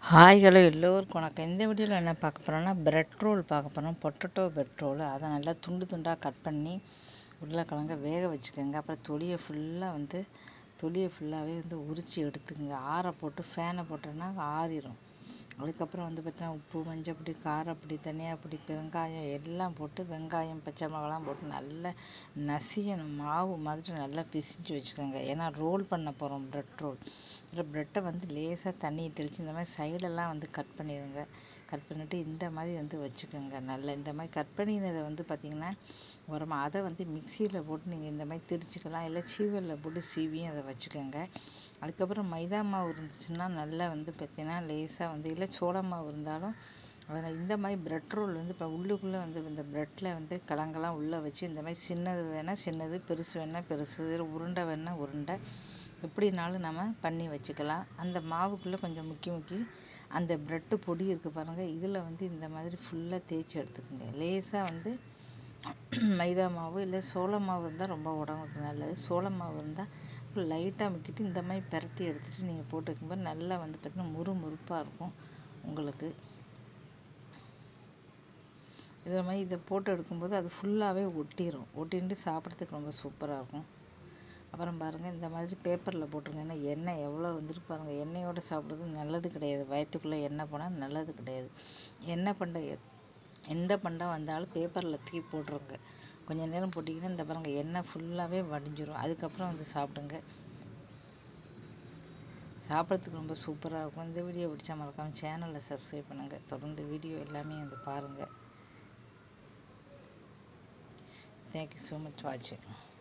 hi hello எல்லோருக்கும் வணக்கம் இந்த வீடியோவில் என்ன பார்க்க போகிறோம்னா பிரெட் ரோல் பார்க்க போகிறோம் பொட்டட்டோ பிரெட் ரோல் அதை நல்லா துண்டு துண்டாக கட் பண்ணி உருளைக்கிழங்க வேக வச்சுக்கோங்க அப்புறம் தொலியை ஃபுல்லாக வந்து தொலியை ஃபுல்லாகவே வந்து உரித்து எடுத்துக்கோங்க ஆற போட்டு ஃபேனை போட்டோன்னா ஆறிடும் அதுக்கப்புறம் வந்து பார்த்தீங்கன்னா உப்பு மஞ்சப்பொடி காரப்பொடி தனியாப்பொடி பெருங்காயம் எல்லாம் போட்டு வெங்காயம் பச்சை மிளகாலாம் போட்டு நல்லா நசியணும் மாவு மாதிரி நல்லா பிசிஞ்சு வச்சுக்கோங்க ஏன்னா ரோல் பண்ண போகிறோம் ப்ரெட் ரோல் அப்புறம் ப்ரெட்டை வந்து லேசாக தண்ணியை தெளித்து இந்த மாதிரி சைடெல்லாம் வந்து கட் பண்ணிடுங்க கட் பண்ணிவிட்டு இந்த மாதிரி வந்து வச்சுக்கோங்க நல்லா இந்த மாதிரி கட் பண்ணினதை வந்து பார்த்திங்கன்னா உரமா அதை வந்து மிக்சியில் போட்டு நீங்கள் இந்த மாதிரி திரிச்சிக்கலாம் இல்லை சீவலில் போட்டு சீவியும் அதை வச்சுக்கோங்க அதுக்கப்புறம் மைதா மாவு இருந்துச்சுன்னா நல்லா வந்து பார்த்திங்கன்னா லேசாக வந்து இல்லை சோள மாவு இருந்தாலும் அதில் இந்த மாதிரி ப்ரெட் ரோல் வந்து இப்போ உள்ளுக்குள்ளே வந்து இந்த ப்ரெட்டில் வந்து கிழங்கெல்லாம் உள்ளே வச்சு இந்த மாதிரி சின்னது வேணால் சின்னது பெருசு வேணால் பெருசு உருண்டை வேணால் உருண்டை எப்படினாலும் நம்ம பண்ணி வச்சுக்கலாம் அந்த மாவுக்குள்ளே கொஞ்சம் முக்கி முக்கி அந்த ப்ரெட்டு பொடி இருக்குது பாருங்கள் இதில் வந்து இந்த மாதிரி ஃபுல்லாக தேய்ச்சி எடுத்துக்கோங்க லேசாக வந்து மைதா மாவு இல்லை சோள மாவு இருந்தால் ரொம்ப உடம்புக்கு நல்லது சோள மாவு இருந்தால் லைட்டாக முக்கிட்டு இந்த மாதிரி பிரட்டி எடுத்துகிட்டு நீங்கள் போட்டு வைக்கும்போது நல்லா வந்து பார்த்திங்கன்னா முறு முறுப்பாக இருக்கும் உங்களுக்கு இதில் மாதிரி இதை போட்டு எடுக்கும்போது அது ஃபுல்லாகவே ஒட்டிடும் ஒட்டிட்டு சாப்பிட்றதுக்கு ரொம்ப சூப்பராக இருக்கும் அப்புறம் பாருங்கள் இந்த மாதிரி பேப்பரில் போட்டுருங்க ஏன்னா எண்ணெய் எவ்வளோ வந்துட்டு பாருங்கள் எண்ணெயோடு சாப்பிட்றது நல்லது கிடையாது வயிற்றுக்குள்ளே எண்ணெய் போனால் நல்லது கிடையாது எண்ணெய் பண்டம் எந்த பண்டம் வந்தாலும் பேப்பரில் தூக்கி போட்டுருங்க கொஞ்சம் நேரம் போட்டிங்கன்னா இந்த பாருங்கள் எண்ணெய் ஃபுல்லாகவே வடிஞ்சிரும் அதுக்கப்புறம் வந்து சாப்பிடுங்க சாப்பிட்றதுக்கு ரொம்ப சூப்பராக இருக்கும் இந்த வீடியோ பிடிச்சா மறக்காமல் சேனலை சப்ஸ்கிரைப் பண்ணுங்கள் தொடர்ந்து வீடியோ எல்லாமே வந்து பாருங்கள் தேங்க்யூ ஸோ மச் வாட்சிங்